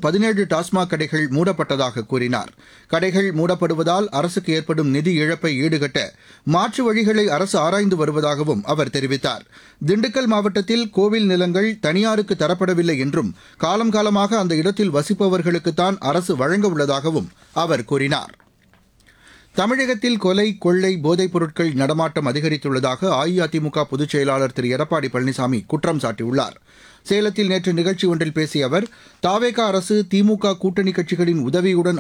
பதினேழு டாஸ்மாக் கடைகள் மூடப்பட்டதாக கூறினார் கடைகள் மூடப்படுவதால் அரசுக்கு ஏற்படும் நிதி இழப்பை ஈடுகட்ட மாற்று வழிகளை அரசு ஆராய்ந்து வருவதாகவும் அவர் தெரிவித்தார் திண்டுக்கல் மாவட்டத்தில் கோவில் நிலங்கள் தனியாருக்கு தரப்படவில்லை என்றும் காலம் காலமாக அந்த இடத்தில் வசிப்பவர்களுக்குத்தான் அரசு வழங்க உள்ளதாகவும் அவர் கூறினார் தமிழகத்தில் கொலை கொள்ளை போதைப் பொருட்கள் நடமாட்டம் அதிகரித்துள்ளதாக அஇஅதிமுக பொதுச் செயலாளர் திரு எடப்பாடி பழனிசாமி குற்றம் சாட்டியுள்ளார் சேலத்தில் நேற்று நிகழ்ச்சி ஒன்றில் பேசிய அவர் தாவேகா அரசு திமுக கூட்டணி கட்சிகளின் உதவியுடன்